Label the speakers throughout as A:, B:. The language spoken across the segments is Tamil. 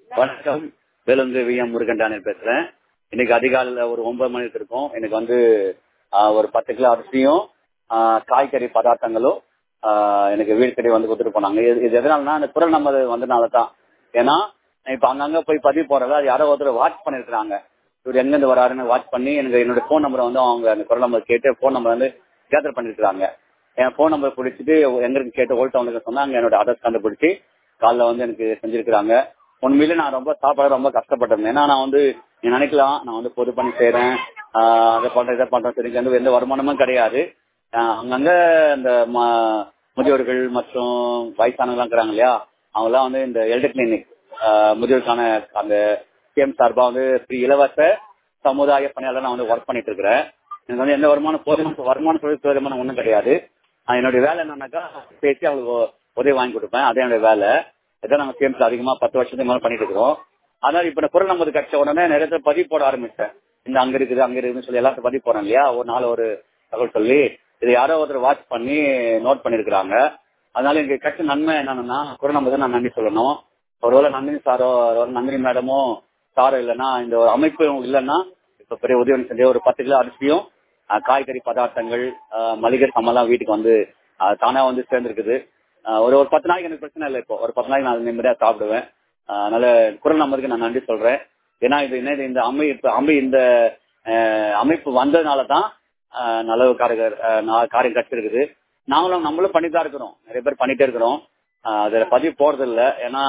A: வணக்கம் வேலுந்து வி எம் முருகன் பேசுறேன் இன்னைக்கு அதிகாலையில ஒரு ஒன்பது மணிக்கு இருக்கும் எனக்கு வந்து ஆஹ், ஒரு பத்து கிலோ அரிசியும் ஆஹ், காய்கறி பதார்த்தங்களும் ஆஹ், எனக்கு வீடு தேடி வந்து கொடுத்துட்டு போனாங்க இது இது எதனாலனா அந்த குரல் நம்பர் வந்தனால தான் ஏன்னா இப்ப அங்கங்க போய் பதிவு போறத அது யாரோ ஒருத்தர் வாட்ச் பண்ணிருக்காங்க இவர் எங்க இருந்து வராருன்னு வாட்ச் பண்ணி எனக்கு என்னோட ஃபோன் நம்பரை வந்து அவங்க அந்த குரல் நம்பர் கேட்டு ஃபோன் நம்பர் வந்து கேதர் பண்ணிருக்காங்க என் ஃபோன் நம்பர் பிடிச்சிட்டு எங்க இருக்கு கேட்டு ஓல்ட் டவுனுக்கு சொன்னாங்க என்னோட அட்ரஸ் கண்டுபிடிச்சி காலைல வந்து எனக்கு செஞ்சிருக்கிறாங்க உண்மையிலே நான் ரொம்ப சாப்பாடு ரொம்ப கஷ்டப்பட்டிருந்தேன் ஏன்னா நான் வந்து நீ நினைக்கலாம் நான் வந்து பொது பண்ணி செய்யறேன் ஆஹ் அதை பண்றேன் இதை பண்றேன் சரி வந்து எந்த வருமானமும் கிடையாது ஆஹ் அங்கங்க இந்த ம- முதியோர்கள் மற்றும் வயசானவங்க இருக்கிறாங்க இல்லையா அவங்கலாம் வந்து இந்த எல்டர் கிளினிக் முதியோருக்கான அந்த சிஎம் சார்பா வந்து free இலவச சமுதாய பணியாளர் நான் வந்து ஒர்க் பண்ணிட்டு இருக்கிறேன் எனக்கு வந்து எந்த வருமானம் போதுமான வருமானம் தொழில் வருமானம் ஒன்றும் கிடையாது ஆஹ் என்னுடைய வேலை என்னன்னாக்கா பேசி அவங்களுக்கு உ- உதவி வாங்கி கொடுப்பேன் அதே என்னுடைய வேலை இதான் நாங்க சிஎம்ஸ் அதிகமா பத்து வருஷத்துக்கு மேல பண்ணிட்டு இருக்கிறோம் அதனால இப்ப இந்த குரல் நம்பர் கிடைச்ச உடனே நிறைய பேர் பதிவு போட ஆரம்பிச்சேன் இந்த அங்க இருக்குது அங்க இருக்குன்னு சொல்லி எல்லாத்தையும் பதிவு போறேன் இல்லையா ஒரு நாள் ஒரு தகவல் சொல்லி இது யாரோ ஒருத்தர் வாட்ச் பண்ணி நோட் பண்ணிருக்கிறாங்க அதனால எனக்கு கிடைச்ச நன்மை என்னன்னா குரல் நம்பர் தான் நான் நன்றி சொல்லணும் ஒருவேளை நந்தினி சாரோ ஒரு நந்தினி மேடமோ சாரோ இல்லைன்னா இந்த ஒரு அமைப்பு இல்லைன்னா இப்ப பெரிய உதவி செஞ்ச ஒரு பத்து கிலோ அரிசியும் அஹ், காய்கறி பதார்த்தங்கள் அஹ், மளிகை சாமான்லாம் வீட்டுக்கு வந்து அஹ், தானா வந்து சேர்ந்துருக்குது அஹ், ஒரு ஒரு பத்து நாளைக்கு எனக்கு பிரச்சனை இல்லை இப்போ ஒரு பத்து நாளைக்கு நான் நிம்மதியா சாப்பிடுவேன் அஹ், அதனால குரல் நம்பருக்கு நான் நன்றி சொல்றேன் ஏன்னா இது என்ன இது இந்த அமை இப்ப அமை இந்த அஹ், அமைப்பு வந்ததுனால தான் அஹ், நல்ல காரியர் அஹ், நா- காரியம் கிடைச்சிருக்குது நாங்களும் நம்மளும் பண்ணிட்டு தான் இருக்கிறோம் நிறைய பேர் பண்ணிட்டே இருக்கிறோம் அஹ், அதுல பதிவு போறது இல்ல ஏன்னா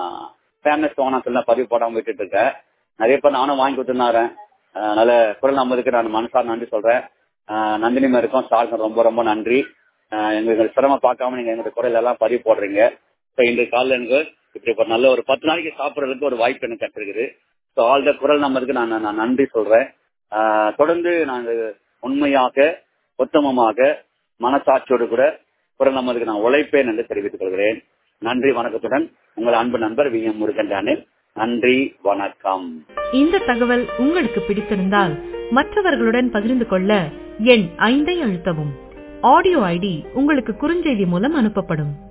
A: ஃபேமஸ் வேணாம் சொல்லி நான் பதிவு போடாம விட்டுட்டு இருக்கேன் நிறைய பேர் நானும் வாங்கி கொடுத்துருந்தாரேன் அதனால குரல் நம்பருக்கு நான் மனசார நன்றி சொல்றேன் அஹ், நந்தினி மேருக்கும் சாருக்கும் ரொம்ப ரொம்ப நன்றி அஹ், எங்களுக்கு சிரமம் பார்க்காம நீங்க எங்களுடைய குரல் எல்லாம் பதிவு போடுறீங்க ஸோ இன்றைய காலையில் எனக்கு இப்படி ஒரு நல்ல ஒரு பத்து நாளைக்கு சாப்பிடுறதுக்கு ஒரு வாய்ப்பு எனக்கு கிடைச்சிருக்குது ஸோ ஆல் த குரல் நம்பருக்கு நான் நான் நன்றி சொல்றேன் ஆஹ் தொடர்ந்து நாங்கள் உண்மையாக உத்தமமாக மனசாட்சியோடு கூட குரல் நம்பருக்கு நான் உழைப்பேன் என்று தெரிவித்துக் கொள்கிறேன் நன்றி வணக்கத்துடன் உங்கள் அன்பு நண்பர் வி எம் முருகன் டேனில் நன்றி வணக்கம்
B: இந்த தகவல் உங்களுக்கு பிடித்திருந்தால் மற்றவர்களுடன் பகிர்ந்து கொள்ள எண் ஐந்தை அழுத்தவும் ஆடியோ ஐடி உங்களுக்கு குறுஞ்செய்தி மூலம் அனுப்பப்படும்